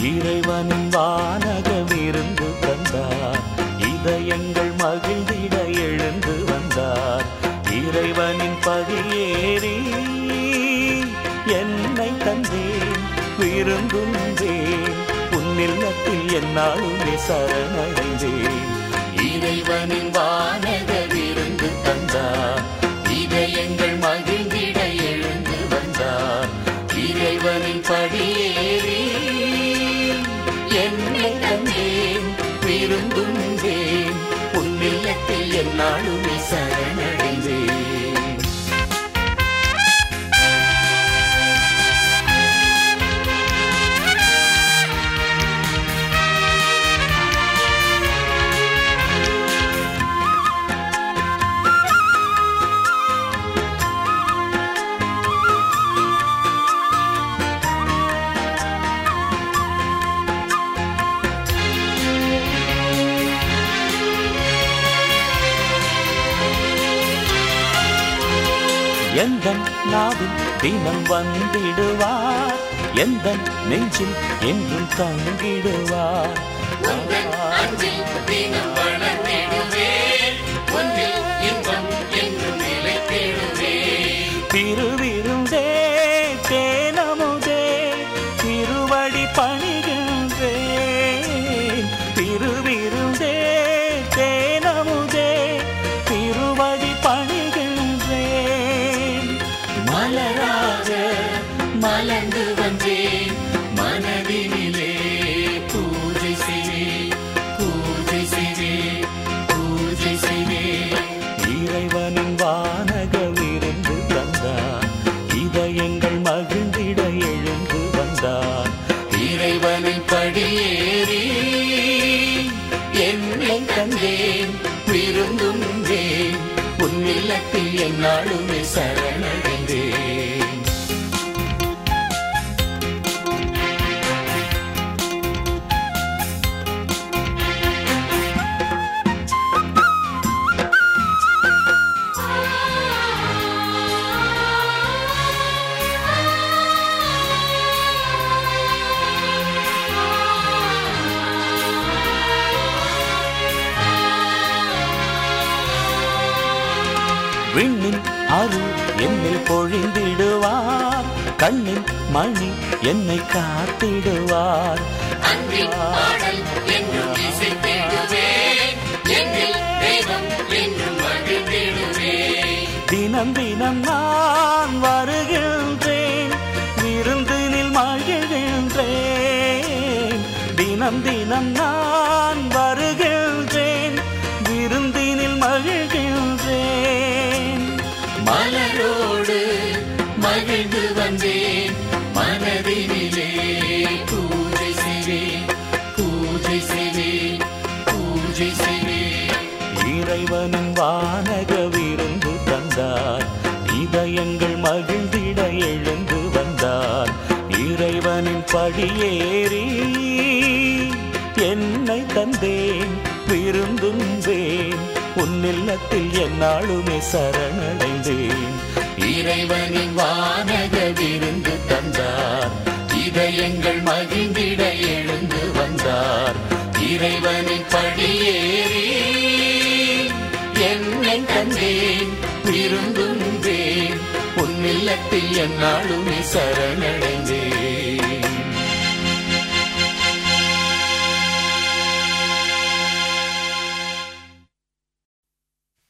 இறைவனின் வானக விருந்து தந்தார் இதயங்கள் மகிழ்ந்திட எழுந்து வந்தார் இறைவனின் படியேறி என்னை தந்தேன் விருந்துந்தேன் உன்னில்லத்தில் என்னாலுமே சரணடைந்தேன் இறைவனின் வானக விருந்து தந்தார் இதயங்கள் மகிழ்ந்திட எழுந்து வந்தார் இறைவனின் படியேறி என்னை தந்தேன் விருந்துந்தேன் உன்னில்லத்தில் என்னாலுமே சரணடைந்தேன் எந்த நாவில் தினம் வந்திடுவார் எந்த நெஞ்சில் என்றும் தங்கிடுவார் உந்தன் அன்பில் தினம் வளர்ந்திடுவேன் உன்னில் இன்பம் என்றும் நிலைத்திடுவேன் திருவிருந்தே தேனமுதே திருவடி பணிகின்றேன் திருவிருந்தே தேனமுதே திருவடி பணிகின்றேன் மலராக மலர்ந்து வந்தேன் மனதினிலே பூஜை செய்வேன் பூஜை செய்வேன் பூஜை செய்வேன் இறைவனின் வானக விருந்து தந்தார் இதயங்கள் மகிழ்ந்திட எழுந்து வந்தார் இறைவனின் படியேறி என்னை தந்தேன் விருந்துந்தேன் உன் இல்லத்தில் என்னாலுமே சரணடைந்தேன் விண்ணின் அருள் என்னில் பொழிந்திடுவார் கண்ணின் மணி என்னை காத்திடுவார் அன்பின் பாடல் என்றும் இசைத்திடுவேன் என்னில் தெய்வம் என்றும் மகிழ்ந்திடுவேன் தினம் தினம் நான் வருகின்றேன் விருந்தினில் மகிழ்கின்றேன் தினம் தினம் நான் வருகின்றேன் விருந்தினில் மகிழ்கின்றேன் மலரோடு மகிழ்ந்து வந்தேன் மனதினிலே பூஜை செய்வேன் பூஜை செய்வேன் பூஜை செய்வேன் இறைவனின் வானக விருந்து தந்தார் இதயங்கள் மகிழ்ந்திட எழுந்து வந்தார் இறைவனின் படியேறி என்னை தந்தேன் விருந்துந்தேன் உன்னில்லத்தில் என்னாலுமே சரணடைந்தேன் இறைவனின் வானக விருந்து தந்தார் இதயங்கள் மகிழ்ந்திட எழுந்து வந்தார் இறைவனின் படியேறி என்னை தந்தேன் விருந்துந்தேன் உன் இல்லத்தில் என்னாலுமே சரணடைந்தேன்